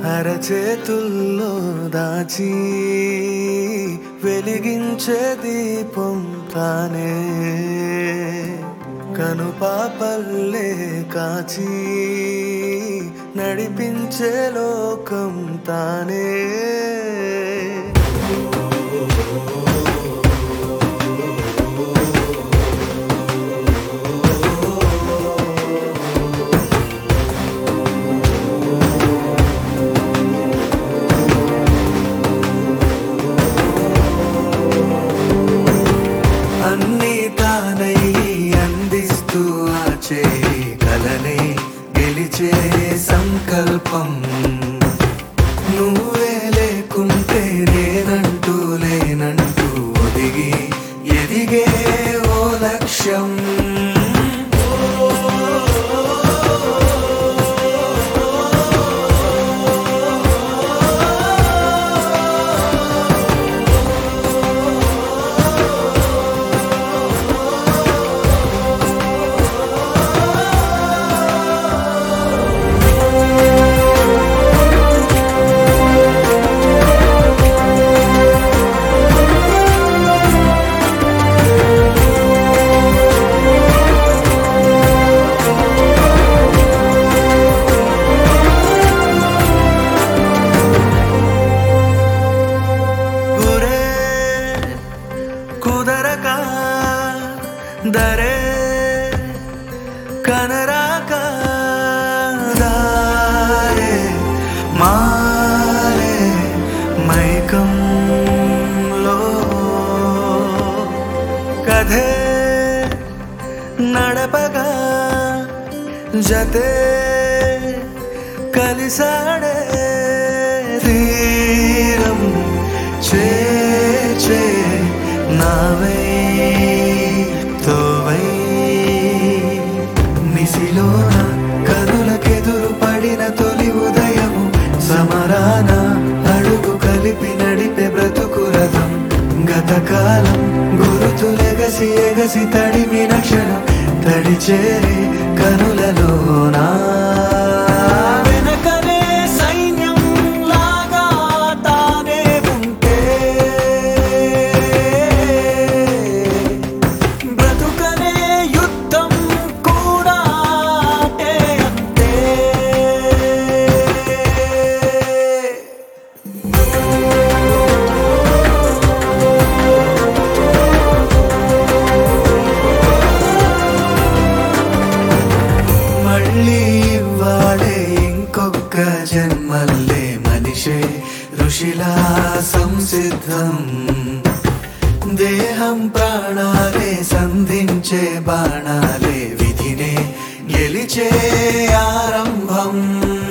అరచేతుల్లో దాచి వెలిగించే దీపం తానే కనుపాపల్లే కాచి నడిపించే లోకం తానే అన్నీ తానై అందిస్తూ ఆచే కలనే గెలిచే సంకల్పం నువ్వే లేకుంటే నేనంటూ లేనంటూ ఒదిగి ఎదిగే ఓ లక్ష్యం గురే కుదరక దరే కనరాక దారే మారే మైకంలో కథే నడపగా జతే కలిసాడే తీరం చేచే నావై తోవై నిసిలోన కనులకెదురు పడిన తొలి ఉదయము సమరాన అడుగు కలిపి నడిపే బ్రతుకు రథం గతకాలం గురుతులెగసి ఎగసి తడిమిన క్షణం తడిచేరి కనులలోనా వెనకనే సైన్యం లాగా తానే ఉంటే బ్రతుకనే యుద్ధం కూడా ఆటే అంతే మళ్ళీ ఇవ్వాడే ఇంకొక జన్మల్లే మనిషే ఋషిలా సంసిద్ధం దేహం ప్రాణాలే సంధించే బాణాలే విధినే గెలిచే ఆరంభం